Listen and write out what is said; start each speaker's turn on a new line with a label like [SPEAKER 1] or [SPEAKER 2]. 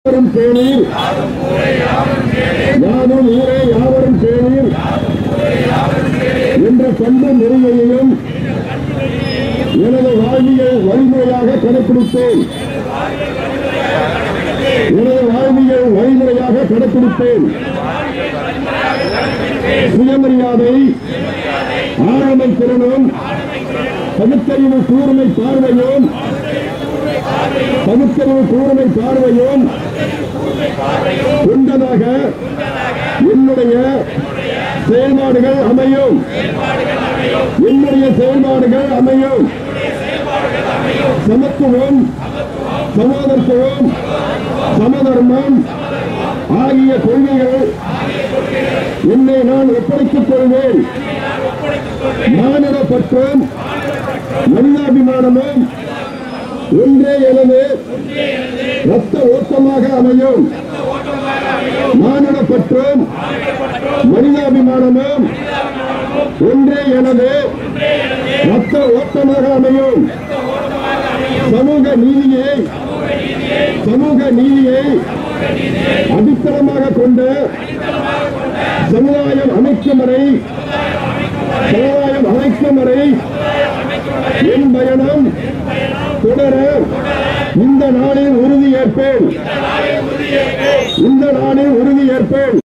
[SPEAKER 1] யாவரும் பேணீர் யாரும் ஊரே யாவரும் பேணீர் என்ற பண்பு நெறியையும் எனது வாழ்வியல் வழிமுறையாக கடைபிடித்தேன் எனது வாழ்வியல் வழிமுறையாக கடைபிடித்தேன் சுயமரியாதை ஆளுமை திறனும் பகுத்தறிவு கூர்மை பார்வையும் பகுத்தறிவு கூர்மை பார்வையும் கொண்டதாக என்னுடைய செயல்பாடுகள் அமையும் என்னுடைய செயல்பாடுகள் அமையும் சமத்துவம் சமோதர்த்துவம் சமதர்மம் ஆகிய கொள்கைகள் என்னை நான் ஒப்படைத்துக் கொள்வேன் மாநில பற்றும் மனிதாபிமானமும் ஒன்றே எனது ரத்த ஓட்டமாக அமையும் மாநில பற்றும் மனிதாபிமானமும் ஒன்றே எனது ரத்த ஓட்டமாக அமையும் சமூக நீதியை சமூக நீதியை அடித்தளமாக கொண்ட சமுதாயம் அமைக்கும் வரை சமுதாயம் அமைக்கும் வரை என் பயணம் தொடர இந்த நாளில் உறுதி ஏற்பேன் இந்த நாளில் உறுதி ஏற்பேன்